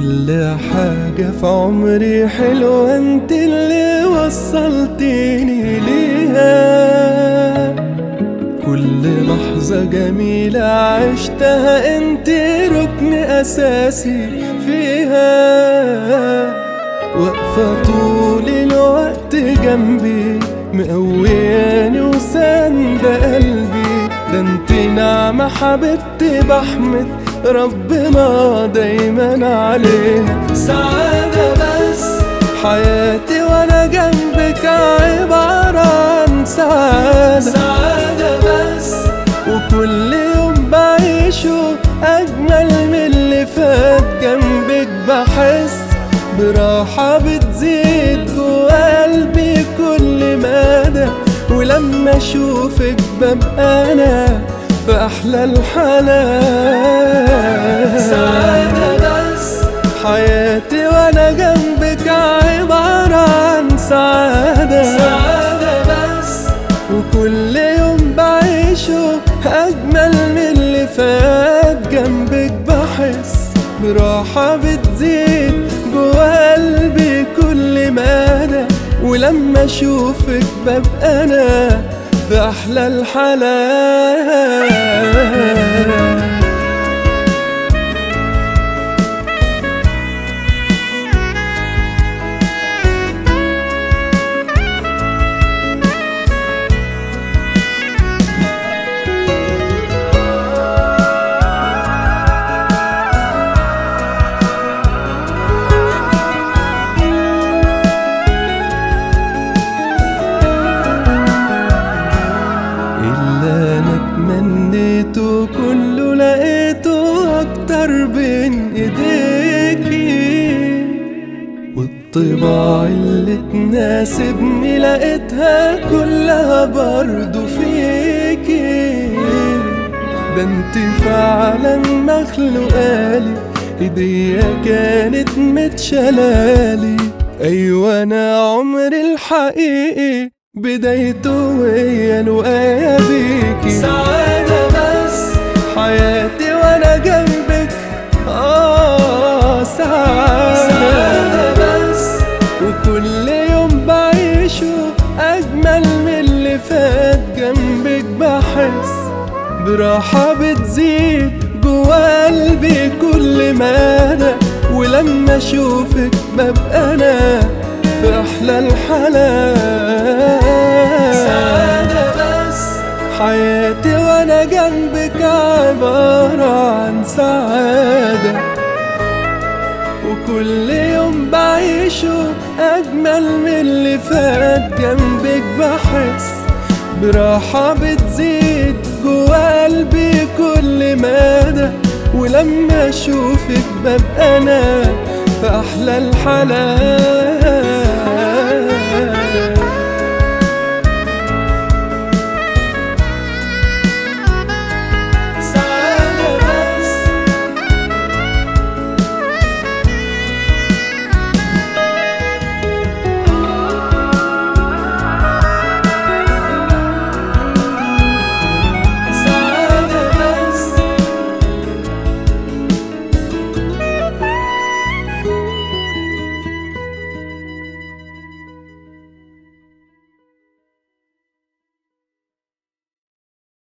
كل حاجة في عمري حلوة انت اللي وصلتيني ليها كل لحظة جميلة عشتها انت ركن أساسي فيها واقفة طول الوقت جنبي مقوياني وساندة قلبي ده انت نعمة حبيبتي بحمد ربنا دايما عليها سعادة بس حياتي وانا جنبك عبارة عن سعادة سعادة بس وكل يوم بعيشه أجمل من اللي فات جنبك بحس براحة بتزيد جوا قلبي كل مدى ولما أشوفك ببقى أنا في أحلى الحالات سعادة بس حياتي وأنا جنبك عبارة عن سعادة سعادة بس وكل يوم بعيشه أجمل من اللي فات جنبك بحس براحة بتزيد جوا قلبي كل مدى ولما أشوفك ببقى أنا في أحلى الحالات اللي انا تمنيته كله لقيته اكتر بين ايديكي والطباع اللي تناسبني لقيتها كلها برضو فيكي ده انت فعلا مخلوقالي هدية كانت متشلالي ايوه انا عمري الحقيقي بدايته وهي الوقاية بيكي سعادة بس حياتي وانا جنبك اه سعادة, سعادة بس وكل يوم بعيشه اجمل من اللي فات جنبك بحس براحة بتزيد جوا قلبي كل مدى ولما اشوفك ببقى انا في احلى الحالات سعادة بس حياتي وانا جنبك عبارة عن سعادة وكل يوم بعيشه اجمل من اللي فات جنبك بحس براحة بتزيد جوا قلبي كل مدى ولما اشوفك ببقى انا في احلى الحالات